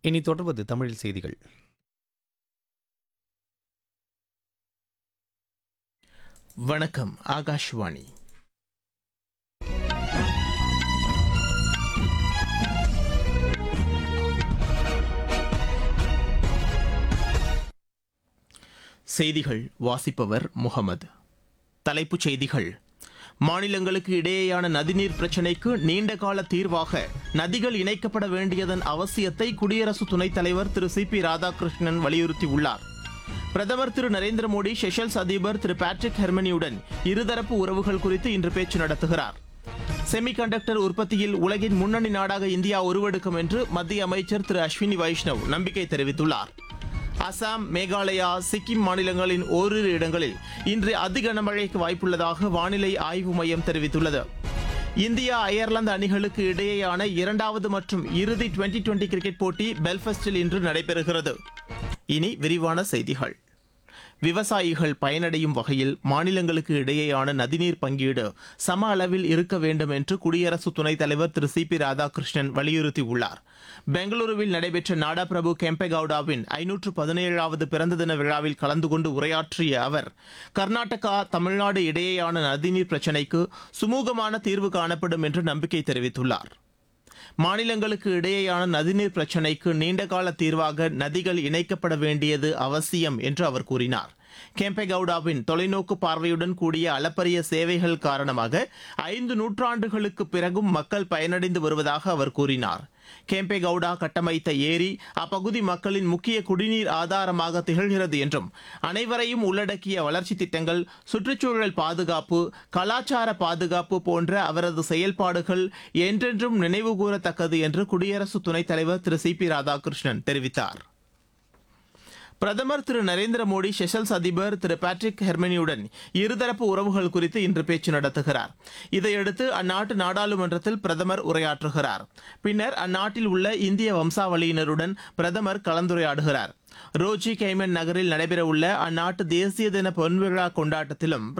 இனி தொடர்வது தமிழில் செய்திகள் வணக்கம் ஆகாஷ்வாணி செய்திகள் வாசிப்பவர் முகமது தலைப்புச் செய்திகள் மாநிலங்களுக்கு இடையேயான நதிநீர் பிரச்சினைக்கு நீண்டகால தீர்வாக நதிகள் இணைக்கப்பட வேண்டியதன் அவசியத்தை குடியரசு துணைத் தலைவர் திரு சி பி ராதாகிருஷ்ணன் வலியுறுத்தியுள்ளார் பிரதமர் திரு நரேந்திர மோடி செஷல்ஸ் அதிபர் திரு பேட்ரிக் ஹெர்மனியுடன் இருதரப்பு உறவுகள் குறித்து இன்று பேச்சு நடத்துகிறார் செமிகண்டக்டர் உற்பத்தியில் உலகின் முன்னணி நாடாக இந்தியா உருவெடுக்கும் என்று மத்திய அமைச்சர் திரு அஸ்வினி வைஷ்ணவ் நம்பிக்கை தெரிவித்துள்ளார் அசாம் மேகாலயா சிக்கிம் மாநிலங்களின் ஓரிரு இடங்களில் இன்று அதி கனமழைக்கு வாய்ப்புள்ளதாக வானிலை ஆய்வு மையம் தெரிவித்துள்ளது இந்தியா அயர்லாந்து அணிகளுக்கு இடையேயான இரண்டாவது மற்றும் இறுதி டுவெண்டி டுவெண்டி கிரிக்கெட் போட்டி பெல்ஃபஸ்டில் இன்று நடைபெறுகிறது இனி விரிவான செய்திகள் விவசாயிகள் பயனடையும் வகையில் மாநிலங்களுக்கு இடையேயான நதிநீர் பங்கீடு சம அளவில் இருக்க வேண்டும் என்று குடியரசு துணைத் தலைவர் திரு சி பி ராதாகிருஷ்ணன் வலியுறுத்தியுள்ளார் பெங்களூருவில் நடைபெற்ற நாடாபிரபு கெம்பேகவுடாவின் ஐநூற்று பதினேழாவது பிறந்த தின விழாவில் கலந்து கொண்டு உரையாற்றிய அவர் கர்நாடகா தமிழ்நாடு இடையேயான நதிநீர் பிரச்சினைக்கு சுமூகமான தீர்வு காணப்படும் என்று நம்பிக்கை தெரிவித்துள்ளார் மாநிலங்களுக்கு இடையேயான நதிநீர் பிரச்சினைக்கு நீண்டகால தீர்வாக நதிகள் இணைக்கப்பட வேண்டியது அவசியம் என்று அவர் கூறினார் கேம்பேகவுடாவின் தொலைநோக்கு பார்வையுடன் கூடிய அளப்பரிய சேவைகள் காரணமாக ஐந்து நூற்றாண்டுகளுக்கு பிறகும் மக்கள் பயனடைந்து வருவதாக அவர் கூறினார் கேம்பேகவுடா கட்டமைத்த ஏரி அப்பகுதி மக்களின் முக்கிய குடிநீர் ஆதாரமாக திகழ்கிறது என்றும் அனைவரையும் உள்ளடக்கிய வளர்ச்சி திட்டங்கள் சுற்றுச்சூழல் பாதுகாப்பு கலாச்சார பாதுகாப்பு போன்ற அவரது செயல்பாடுகள் என்றென்றும் நினைவுகூரத்தக்கது என்று குடியரசு துணைத் தலைவர் திரு சி பி ராதாகிருஷ்ணன் தெரிவித்தார் பிரதமர் திரு நரேந்திர மோடி செஷல்ஸ் அதிபர் திரு பேட்ரிக் ஹெர்மனியுடன் இருதரப்பு உறவுகள் குறித்து இன்று பேச்சு நடத்துகிறார் இதையடுத்து அந்நாட்டு நாடாளுமன்றத்தில் பிரதமர் உரையாற்றுகிறார் பின்னர் அந்நாட்டில் உள்ள இந்திய வம்சாவளியினருடன் பிரதமர் கலந்துரையாடுகிறார் ரோஜி கைமன் நகரில் நடைபெறவுள்ள அந்நாட்டு தேசிய தின பொன்விழா கொண்டாட்டத்திலும்